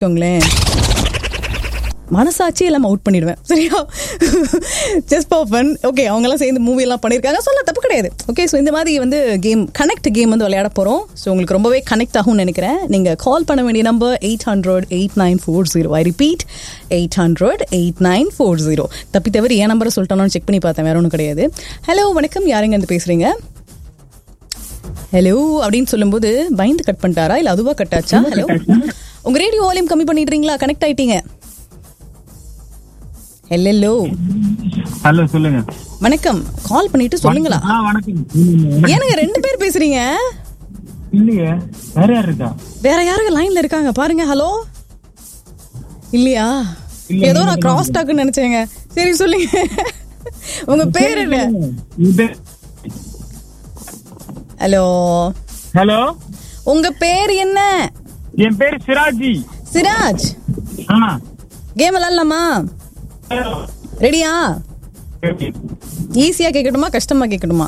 வச்சுக்கோங்களேன் மனசாட்சி எல்லாம் அவுட் பண்ணிடுவேன் சரியா ஜஸ்ட் ஃபார் ஃபன் ஓகே அவங்கெல்லாம் சேர்ந்து மூவி எல்லாம் பண்ணியிருக்காங்க சொல்ல தப்பு கிடையாது ஓகே ஸோ இந்த மாதிரி வந்து கேம் கனெக்ட் கேம் வந்து விளையாட போகிறோம் ஸோ உங்களுக்கு ரொம்பவே கனெக்ட் ஆகும்னு நினைக்கிறேன் நீங்கள் கால் பண்ண வேண்டிய number eight hundred eight nine four zero I repeat eight hundred eight nine four zero தப்பி தவிர என் நம்பரை சொல்லிட்டோன்னு செக் பண்ணி பார்த்தேன் வேற ஒன்றும் கிடையாது ஹலோ வணக்கம் யாருங்க இருந்து பேசுகிறீங்க ஹலோ அப்படின்னு சொல்லும்போது பயந்து கட் பண்ணிட்டாரா இல்லை அதுவா கட் ஆச்சா ஹலோ உங்க ரேடியோ வால்யூம் கம்மி பண்ணிடுறீங்களா கனெக்ட் ஆயிட்டீங்க ஹலோ ஹலோ சொல்லுங்க வணக்கம் கால் பண்ணிட்டு சொல்லுங்களா ஆ வணக்கம் ஏனுங்க ரெண்டு பேர் பேசுறீங்க இல்லையே வேற யார் இருக்கா வேற யாருங்க லைன்ல இருக்காங்க பாருங்க ஹலோ இல்லையா இல்ல, ஏதோ நீங்க நான் கிராஸ் டாக்குன்னு நினைச்சேங்க சரி சொல்லுங்க உங்க பேர் என்ன இது ஹலோ ஹலோ உங்க பேர் என்ன என் பேர் சிராஜி சிராஜ் ஆ கேம் விளாடலாமா ரெடியா ஈஸியா கேட்கட்டுமா கஷ்டமா கேட்கட்டுமா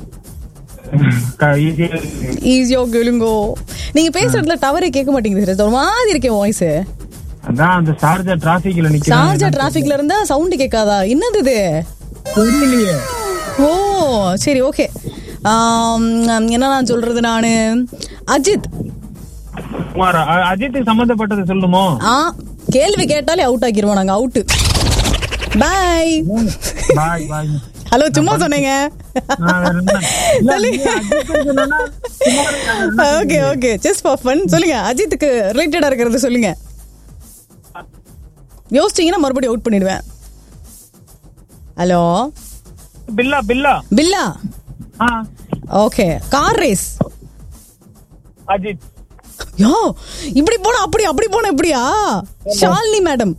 க- easy-ஆ இருக்கு. ஈஸியா கேளுங்கோ நீங்க பேசுறதுல டவரே கேட்க மாட்டேங்குது சிராஜ் ஒரு மாதிரி இருக்கேன் வாய்ஸ் அதான் அந்த சார்ஜர் டிராபிக்ல நிக்கிறேன் சார்ஜர் டிராபிக்ல இருந்தா சவுண்ட் கேட்காதா என்னது இது தெரியலையே ஓ சரி ஓகே என்ன நான் சொல்றது நானு அஜித் குமார், அ- அஜித்துக்கு சம்பந்தப்பட்டது சொல்லுமோ ஆ கேள்வி கேட்டாலே அவுட் ஆக்கிடுவோம் நாங்க அவுட் பாய் பாய் பாய் ஹலோ சும்மா சொன்னீங்க நான் வேற என்ன? இல்ல, சொல்லு. நீ அஜித்துக்கு சொன்னேன்னா, Kumar okay okay just for fun சொல்லுங்க அஜித்துக்கு ரிலேட்டடா இருக்கிறது சொல்லுங்க யோசிச்சீங்கன்னா மறுபடியும் அவுட் பண்ணிடுவேன் ஹலோ பில்லா பில்லா பில்லா ஆ ஓகே கார் ரேஸ் அஜித் யோ இப்படி போனா அப்படி அப்படி போனா இப்படியா ஷாலினி மேடம்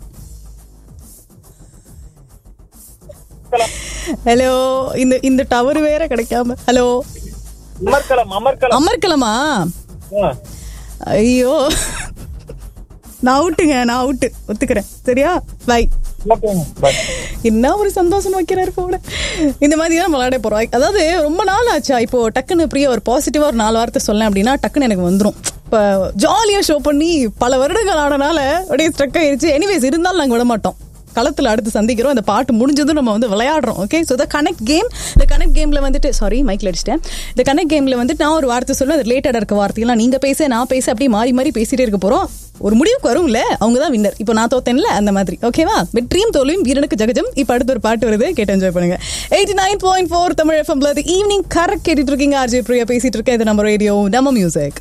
ஹலோ இந்த இந்த டவர் வேற கிடைக்காம ஹலோ அமர்கலம் அமர்கலம் அமர்க்கலமா ஆ. ஐயோ நான் அவுட்டுங்க நான் அவுட்டு ஒத்துக்கிறேன் சரியா பை ஓகேங்க பாய் என்ன ஒரு சந்தோஷம் வைக்கிறாரு கூட இந்த மாதிரி தான் விளையாட போறோம் அதாவது ரொம்ப நாள் ஆச்சா இப்போ டக்குன்னு பிரியா ஒரு பாசிட்டிவா ஒரு நாலு வார்த்தை சொல்லேன் அப்படின்னா டக்குன்னு எனக்கு வந்துரும் இப்போ ஜாலியா ஷோ பண்ணி பல வருடங்கள் ஆனனால அப்படியே ஸ்ட்ரக் ஆயிருச்சு எனிவேஸ் இருந்தாலும் நாங்க விட மாட்டோம் களத்துல அடுத்து சந்திக்கிறோம் அந்த பாட்டு முடிஞ்சதும் நம்ம வந்து விளையாடுறோம் okay so the connect game இந்த கனெக்ட் கேம்ல வந்துட்டு சாரி மைக்ல அடிச்சிட்டேன் இந்த கனெக்ட் கேம்ல வந்துட்டு நான் ஒரு வார்த்தை சொல்லுவேன் அது ரிலேட்டடா இருக்க வார்த்தைகள்லாம் நீங்க பேச நான் பேச அப்படியே மாறி மாறி பேசிட்டே இருக்க போறோம் ஒரு முடிவுக்கு வரும்ல அவங்க தான் வின்னர் இப்போ நான் தோத்தேன்ல அந்த மாதிரி ஓகேவா வெற்றியும் தோல்வியும் வீரனுக்கு ஜகஜம் இப்போ அடுத்து ஒரு பாட்டு வருது கேட்டு என்ஜாய் பண்ணுங்க eighty nine point four Tamil எஃப்எம்ல ஈவினிங் கரெக்ட் கேட்டுட்டு இருக்கீங்க ஆர்ஜே பிரியா பேசிட்டு இருக்கேன் இது நம்ம ரேடியோ நம்ம மியூசிக்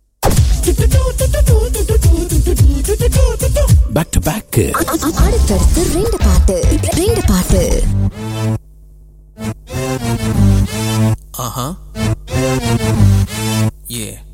பேக் டு பேக் அடுத்தடுத்து ரெண்டு பாட்டு ரெண்டு பாட்டு ஆஹா ஏ